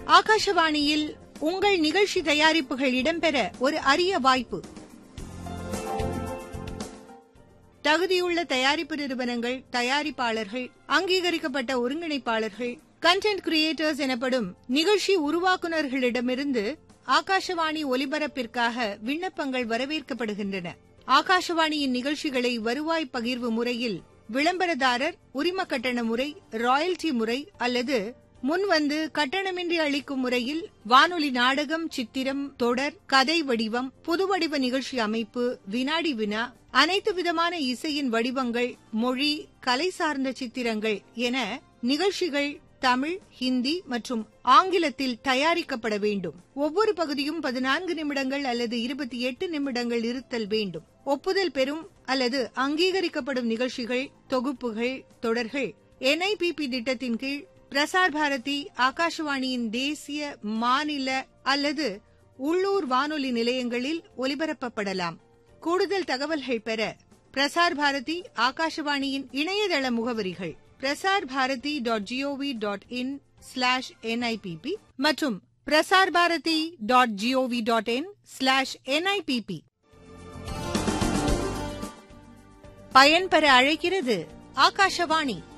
ஆகாஷவாணியில் உங்கள் நிகழ்ச்சி தயாரிப்புகள் இடம்பெற ஒரு அரிய வாய்ப்பு தகுதியுள்ள தயாரிப்பு நிறுவனங்கள் தயாரிப்பாளர்கள் அங்கீகரிக்கப்பட்ட ஒருங்கிணைப்பாளர்கள் கண்டென்ட் கிரியேட்டர்ஸ் எனப்படும் நிகழ்ச்சி உருவாக்குநர்களிடமிருந்து ஆகாஷவாணி ஒலிபரப்பிற்காக விண்ணப்பங்கள் வரவேற்கப்படுகின்றன ஆகாஷவாணியின் நிகழ்ச்சிகளை வருவாய் பகிர்வு முறையில் விளம்பரதாரர் உரிம கட்டண முறை ராயல்டி முறை அல்லது முன்வந்து கட்டணமின்றி அளிக்கும் முறையில் வானொலி நாடகம் சித்திரம் தொடர் கதை வடிவம் புதுவடிவ நிகழ்ச்சி அமைப்பு வினாடி வினா அனைத்து விதமான இசையின் வடிவங்கள் மொழி கலை சார்ந்த சித்திரங்கள் என நிகழ்ச்சிகள் தமிழ் ஹிந்தி மற்றும் ஆங்கிலத்தில் தயாரிக்கப்பட வேண்டும் ஒவ்வொரு பகுதியும் பதினான்கு நிமிடங்கள் அல்லது இருபத்தி எட்டு நிமிடங்கள் இருத்தல் வேண்டும் ஒப்புதல் பெறும் அல்லது அங்கீகரிக்கப்படும் நிகழ்ச்சிகள் தொகுப்புகள் தொடர்கள் என்ஐபிபி திட்டத்தின் கீழ் பிரசார் பாரதி ஆகாஷவாணியின் தேசிய மாநில அல்லது உள்ளூர் வானொலி நிலையங்களில் ஒலிபரப்பப்படலாம் கூடுதல் தகவல்கள் பெற பிரசார் பாரதி ஆகாஷவாணியின் இணையதள முகவரிகள் Prasar Bharati dot GOV dot in slash NIPP மற்றும் Prasar Bharati dot GOV dot in slash NIPP பயன்பெற அழைக்கிறது ஆகாஷவாணி